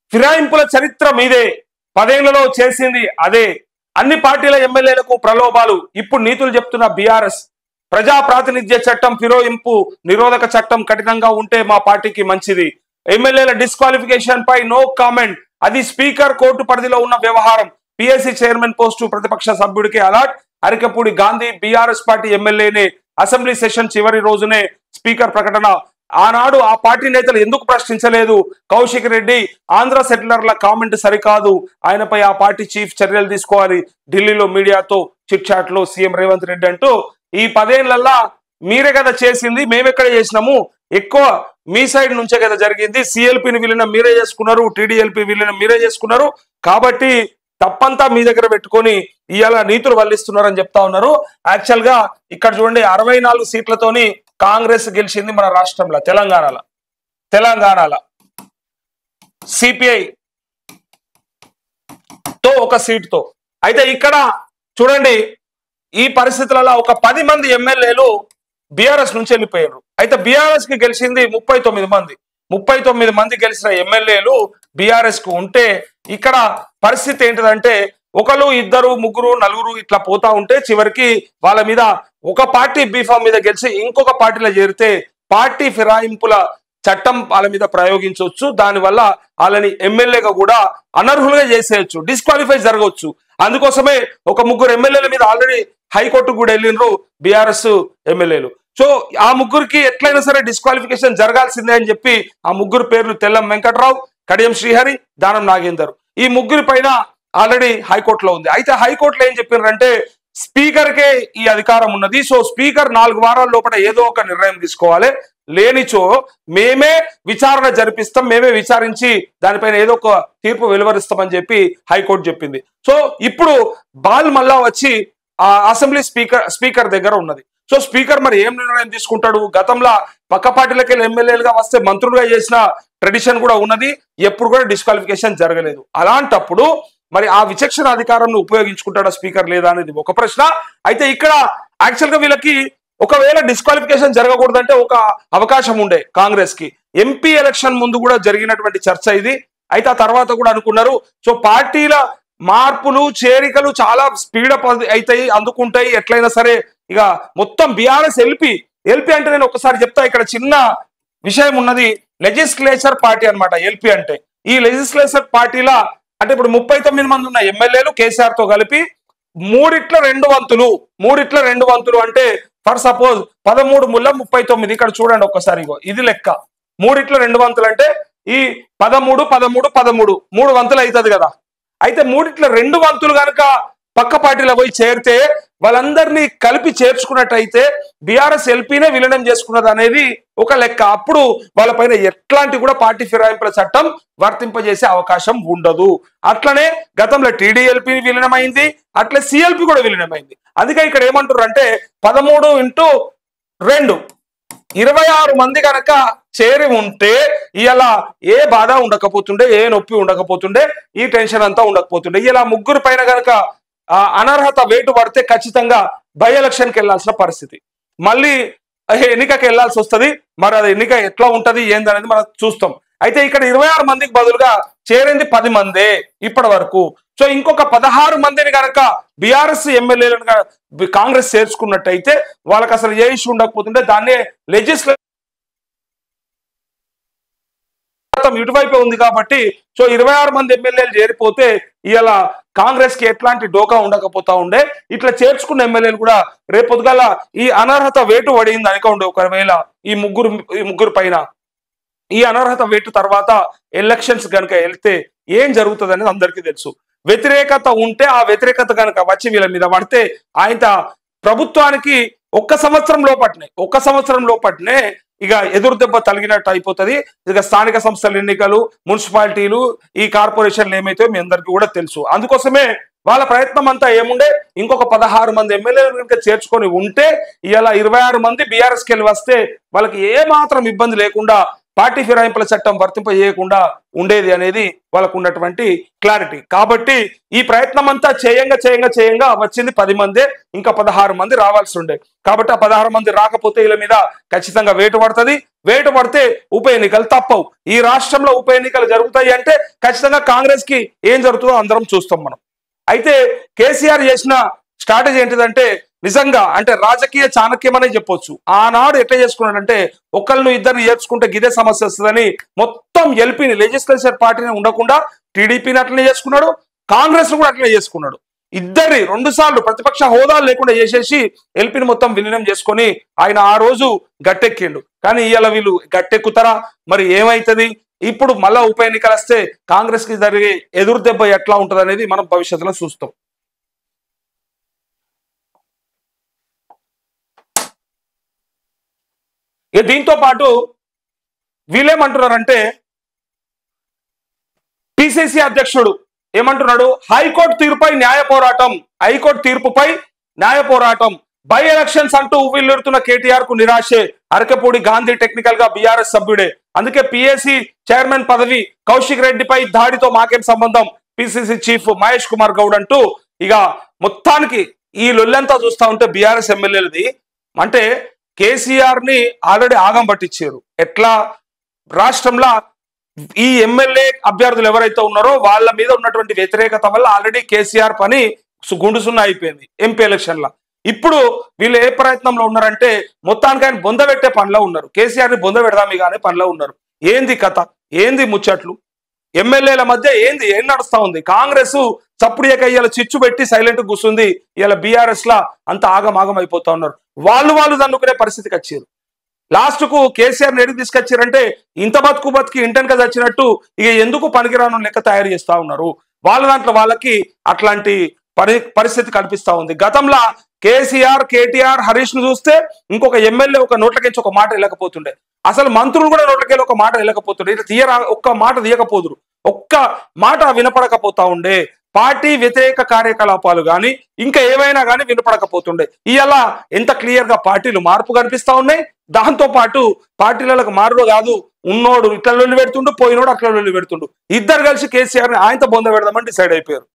ఫిరాయింపుల చరిత్ర మీదే పదేళ్లలో చేసింది అదే అన్ని పార్టీల ఎమ్మెల్యేలకు ప్రలోభాలు ఇప్పుడు నీతులు చెప్తున్న బీఆర్ఎస్ ప్రజా ప్రాతినిధ్య చట్టం ఫిరోయింపు నిరోధక చట్టం కఠినంగా ఉంటే మా పార్టీకి మంచిది ఎమ్మెల్యేల డిస్క్వాలిఫికేషన్ పై నో కామెంట్ అది స్పీకర్ కోర్టు పరిధిలో ఉన్న వ్యవహారం పిఎస్సి చైర్మన్ పోస్టు ప్రతిపక్ష సభ్యుడికి allot Arikapudi Gandhi BRS party ఎమ్మెల్యేనే అసెంబ్లీ సెషన్ చివరి రోజునే స్పీకర్ ప్రకటన ఆనాడు ఆ పార్టీ నేతలు ఎందుకు ప్రశ్నించలేదు కౌశిక్ రెడ్డి ఆంధ్ర సెటిలర్ల కామెంట్ సరికాదు ఆయనపై ఆ పార్టీ చీఫ్ చర్యలు తీసుకోవాలి ఢిల్లీలో మీడియాతో చిట్ చాట్ లో సీఎం రేవంత్ రెడ్డి అంటూ ఈ పదేళ్లల్లా మీరే కదా చేసింది మేమెక్కడ చేసినాము ఎక్కువ మీ సైడ్ నుంచే కదా జరిగింది సిఎల్పిని విలీనం మీరే చేసుకున్నారు టీడీఎల్పి విలీనం మీరే చేసుకున్నారు కాబట్టి తప్పంతా మీ దగ్గర పెట్టుకొని ఇవాళ నీతులు వల్లిస్తున్నారని చెప్తా ఉన్నారు యాక్చువల్ గా ఇక్కడ చూడండి అరవై నాలుగు సీట్లతోని కాంగ్రెస్ గెలిచింది మన రాష్ట్రంలో తెలంగాణలో తెలంగాణలో సిపిఐ తో ఒక సీట్ తో అయితే ఇక్కడ చూడండి ఈ పరిస్థితులలో ఒక పది మంది ఎమ్మెల్యేలు బీఆర్ఎస్ నుంచి వెళ్ళిపోయారు అయితే బీఆర్ఎస్ కి గెలిచింది ముప్పై తొమ్మిది మంది ముప్పై తొమ్మిది మంది గెలిచిన ఎమ్మెల్యేలు బీఆర్ఎస్ కు ఉంటే ఇక్కడ పరిస్థితి ఏంటిదంటే ఒకరు ఇద్దరు ముగ్గురు నలుగురు ఇట్లా పోతా ఉంటే చివరికి వాళ్ళ మీద ఒక పార్టీ బీఫామ్ మీద గెలిచి ఇంకొక పార్టీలో చేరితే పార్టీ ఫిరాయింపుల చట్టం వాళ్ళ మీద ప్రయోగించవచ్చు దానివల్ల వాళ్ళని ఎమ్మెల్యేగా కూడా అనర్హులుగా చేసేయచ్చు డిస్క్వాలిఫై జరగవచ్చు అందుకోసమే ఒక ముగ్గురు ఎమ్మెల్యేల మీద ఆల్రెడీ హైకోర్టు కూడా వెళ్ళినరు బీఆర్ఎస్ ఎమ్మెల్యేలు సో ఆ ముగ్గురికి ఎట్లయినా సరే డిస్క్వాలిఫికేషన్ జరగాల్సిందే అని చెప్పి ఆ ముగ్గురు పేర్లు తెల్లం వెంకట్రావు కడియం శ్రీహరి దానం నాగేందర్ ఈ ముగ్గురి పైన ఆల్రెడీ హైకోర్టులో ఉంది అయితే హైకోర్టులో ఏం చెప్పారంటే స్పీకర్ కే ఈ అధికారం ఉన్నది సో స్పీకర్ నాలుగు వారాల లోపల ఏదో ఒక నిర్ణయం తీసుకోవాలి లేనిచో మేమే విచారణ జరిపిస్తాం మేమే విచారించి దానిపైన ఏదో ఒక తీర్పు వెలువరిస్తామని చెప్పి హైకోర్టు చెప్పింది సో ఇప్పుడు బాల్ మళ్ళా వచ్చి ఆ అసెంబ్లీ స్పీకర్ స్పీకర్ దగ్గర ఉన్నది సో స్పీకర్ మరి ఏం నిర్ణయం తీసుకుంటాడు గతంలో పక్క పార్టీలకి వెళ్ళి ఎమ్మెల్యేలుగా వస్తే మంత్రులుగా చేసిన ట్రెడిషన్ కూడా ఉన్నది ఎప్పుడు కూడా డిస్క్వాలిఫికేషన్ జరగలేదు అలాంటప్పుడు మరి ఆ విచక్షణ అధికారం ఉపయోగించుకుంటాడా స్పీకర్ లేదా అనేది ఒక ప్రశ్న అయితే ఇక్కడ యాక్చువల్ గా వీళ్ళకి ఒకవేళ డిస్క్వాలిఫికేషన్ జరగకూడదంటే ఒక అవకాశం ఉండే కాంగ్రెస్ కి ఎంపీ ఎలక్షన్ ముందు కూడా జరిగినటువంటి చర్చ ఇది అయితే ఆ తర్వాత కూడా అనుకున్నారు సో పార్టీల మార్పులు చేరికలు చాలా స్పీడప్ అవుతాయి అందుకుంటాయి ఎట్లయినా సరే ఇక మొత్తం బీఆర్ఎస్ ఎల్పి ఎల్పి అంటే నేను ఒకసారి చెప్తా ఇక్కడ చిన్న విషయం ఉన్నది లెజిస్లేచర్ పార్టీ అన్నమాట ఎల్పి అంటే ఈ లెజిస్లేచర్ పార్టీల అంటే ఇప్పుడు ముప్పై తొమ్మిది మంది ఉన్న ఎమ్మెల్యేలు కేసీఆర్ తో కలిపి మూడిట్ల రెండు వంతులు మూడిట్ల రెండు వంతులు అంటే ఫర్ సపోజ్ పదమూడు ముళ్ళ ముప్పై తొమ్మిది ఇక్కడ చూడండి ఒక్కసారి ఇగో ఇది లెక్క మూడిట్ల రెండు వంతులు అంటే ఈ పదమూడు పదమూడు పదమూడు మూడు వంతులు అవుతుంది కదా అయితే మూడిట్ల రెండు వంతులు కనుక పక్క పార్టీలో పోయి చేరితే వాళ్ళందరినీ కలిపి చేర్చుకున్నట్టయితే బీఆర్ఎస్ ఎల్పీనే విలీనం చేసుకున్నది అనేది ఒక లెక్క అప్పుడు వాళ్ళపైన ఎట్లాంటి కూడా పార్టీ ఫిరాయింపుల చట్టం వర్తింపజేసే అవకాశం ఉండదు అట్లనే గతంలో టీడీఎల్పీ విలీనమైంది అట్లే సిఎల్పి కూడా విలీనమైంది అందుకే ఇక్కడ ఏమంటారు అంటే పదమూడు ఇంటూ రెండు ఇరవై ఆరు మంది కనుక చేరి ఉంటే ఇలా ఏ బాధ ఉండకపోతుండే ఏ నొప్పి ఉండకపోతుండే ఈ టెన్షన్ అంతా ఉండకపోతుండే ఇలా ముగ్గురు పైన కనుక ఆ, అనర్హత వేటు పడితే ఖచ్చితంగా బై ఎలక్షన్కి వెళ్ళాల్సిన పరిస్థితి మళ్ళీ ఎన్నికకి వెళ్ళాల్సి వస్తది మరి అది ఎన్నిక ఎట్లా ఉంటది ఏందనేది మనం చూస్తాం అయితే ఇక్కడ ఇరవై ఆరు మందికి బదులుగా చేరింది పది మందే ఇప్పటి వరకు సో ఇంకొక పదహారు మందిని కనుక బీఆర్ఎస్ ఎమ్మెల్యేలను గ- కాంగ్రెస్ చేర్చుకున్నట్టయితే వాళ్ళకి అసలు ఏ ఇష్యూ ఉండకపోతుంటే దాన్నే లెజిస్లే ఇటువైపే ఉంది కాబట్టి సో ఇరవై ఆరు మంది ఎమ్మెల్యేలు చేరిపోతే ఇవాళ కాంగ్రెస్ కి ఎట్లాంటి డోకా ఉండకపోతా ఉండే ఇట్లా చేర్చుకున్న ఎమ్మెల్యేలు కూడా రేపు పొద్దుగాల ఈ అనర్హత వేటు పడింది అనుకోండి ఒకవేళ ఈ ముగ్గురు ఈ ముగ్గురు పైన ఈ అనర్హత వేటు తర్వాత ఎలక్షన్స్ కనుక వెళ్తే ఏం జరుగుతుంది అనేది అందరికీ తెలుసు వ్యతిరేకత ఉంటే ఆ వ్యతిరేకత కనుక వచ్చి వీళ్ళ మీద పడితే ఆయన ప్రభుత్వానికి ఒక్క సంవత్సరం లోపట్నే ఒక్క సంవత్సరం లోపట్నే ఇక ఎదురు దెబ్బ తలిగినట్టు అయిపోతుంది ఇక స్థానిక సంస్థల ఎన్నికలు మున్సిపాలిటీలు ఈ కార్పొరేషన్లు ఏమైతే మీ అందరికీ కూడా తెలుసు అందుకోసమే వాళ్ళ ప్రయత్నం అంతా ఏముండే ఇంకొక పదహారు మంది ఎమ్మెల్యేలు కనుక చేర్చుకొని ఉంటే ఇలా ఇరవై ఆరు మంది బీఆర్ఎస్కి వెళ్ళి వస్తే వాళ్ళకి ఏ మాత్రం ఇబ్బంది లేకుండా పార్టీ ఫిరాయింపుల చట్టం వర్తింప చేయకుండా ఉండేది అనేది వాళ్ళకు ఉన్నటువంటి క్లారిటీ కాబట్టి ఈ ప్రయత్నం అంతా చేయంగా చేయంగా చేయంగా వచ్చింది పది మందే ఇంకా పదహారు మంది రావాల్సి ఉండే కాబట్టి ఆ పదహారు మంది రాకపోతే వీళ్ళ మీద ఖచ్చితంగా వేటు పడుతుంది వేటు పడితే ఉప ఎన్నికలు తప్పవు ఈ రాష్ట్రంలో ఉప ఎన్నికలు జరుగుతాయి అంటే ఖచ్చితంగా కాంగ్రెస్ కి ఏం జరుగుతుందో అందరం చూస్తాం మనం అయితే కేసీఆర్ చేసిన స్ట్రాటజీ ఏంటిదంటే నిజంగా అంటే రాజకీయ చాణక్యం అనే చెప్పొచ్చు ఆనాడు ఎట్లా చేసుకున్నాడంటే ఒకళ్ళను ఇద్దరిని చేర్చుకుంటే గిదే సమస్య వస్తుందని మొత్తం ఎల్పీని లెజిస్లేచర్ పార్టీని ఉండకుండా టీడీపీని అట్లనే చేసుకున్నాడు కాంగ్రెస్ కూడా అట్లనే చేసుకున్నాడు ఇద్దరిని రెండు సార్లు ప్రతిపక్ష హోదాలు లేకుండా చేసేసి ఎల్పీని మొత్తం విలీనం చేసుకొని ఆయన ఆ రోజు గట్టెక్కిండు కానీ ఇవాళ వీళ్ళు గట్టెక్కుతారా మరి ఏమైతుంది ఇప్పుడు మళ్ళా ఉప ఎన్నికలు వస్తే కాంగ్రెస్ కి జరిగే ఎదురు దెబ్బ ఎట్లా ఉంటది అనేది మనం భవిష్యత్తులో చూస్తాం ఇక దీంతో పాటు వీళ్ళేమంటున్నారంటే పిసిసి అధ్యక్షుడు ఏమంటున్నాడు హైకోర్టు తీర్పుపై న్యాయ పోరాటం హైకోర్టు తీర్పుపై న్యాయ పోరాటం బై ఎలక్షన్స్ అంటూ ఉవ్విల్లుతున్న కేటీఆర్ కు నిరాశే అరకపూడి గాంధీ టెక్నికల్ గా బీఆర్ఎస్ సభ్యుడే అందుకే పిఎస్సి చైర్మన్ పదవి కౌశిక్ రెడ్డిపై దాడితో మాకేం సంబంధం పిసిసి చీఫ్ మహేష్ కుమార్ గౌడ్ అంటూ ఇక మొత్తానికి ఈ లొల్లంతా చూస్తా ఉంటే బీఆర్ఎస్ ఎమ్మెల్యేలది అంటే కేసీఆర్ ని ఆల్రెడీ ఆగం పట్టించారు ఎట్లా రాష్ట్రంలో ఈ ఎమ్మెల్యే అభ్యర్థులు ఎవరైతే ఉన్నారో వాళ్ళ మీద ఉన్నటువంటి వ్యతిరేకత వల్ల ఆల్రెడీ కేసీఆర్ పని సు- గుండు సున్నా అయిపోయింది ఎంపీ ఎలక్షన్ లా ఇప్పుడు వీళ్ళు ఏ ప్రయత్నంలో ఉన్నారంటే మొత్తానికి ఆయన బొంద పెట్టే పనిలో ఉన్నారు కేసీఆర్ ని బొంద పెడదామి కానీ పనిలో ఉన్నారు ఏంది కథ ఏంది ముచ్చట్లు ఎమ్మెల్యేల మధ్య ఏంది ఏం నడుస్తా ఉంది కాంగ్రెస్ చప్పుడు ఇవాళ చిచ్చు పెట్టి సైలెంట్ కూర్చుంది ఇలా బీఆర్ఎస్ లా అంత ఆగమాగం అయిపోతా ఉన్నారు వాళ్ళు వాళ్ళు దన్నుకునే పరిస్థితికి వచ్చారు లాస్ట్ కు కేసీఆర్ నెడికి తీసుకొచ్చారంటే ఇంత బతుకు బతికి ఇంటెన్క చచ్చినట్టు ఇక ఎందుకు పనికిరాను లెక్క తయారు చేస్తా ఉన్నారు వాళ్ళ దాంట్లో వాళ్ళకి అట్లాంటి పరి పరిస్థితి కనిపిస్తా ఉంది గతంలో కేసీఆర్ కేటీఆర్ హరీష్ ను చూస్తే ఇంకొక ఎమ్మెల్యే ఒక నోట్లకించి ఒక మాట వెళ్ళకపోతుండే అసలు మంత్రులు కూడా నోట్లకెళ్ళి ఒక మాట వెళ్ళకపోతుండే ఇట్లా తీయరా ఒక్క మాట తీయకపోదురు ఒక్క మాట వినపడకపోతా ఉండే పార్టీ వ్యతిరేక కార్యకలాపాలు కానీ ఇంకా ఏవైనా కానీ వినపడకపోతుండే ఇవాళ ఎంత క్లియర్ గా పార్టీలు మార్పు కనిపిస్తా ఉన్నాయి దాంతో పాటు పార్టీలకు మారుడు కాదు ఉన్నోడు ఇట్లా లొల్లి పెడుతుండు పోయినోడు అట్లా లొల్లి పెడుతుండు ఇద్దరు కలిసి కేసీఆర్ ని ఆయనతో బొంద పెడదామని డిసైడ్ అయిపోయారు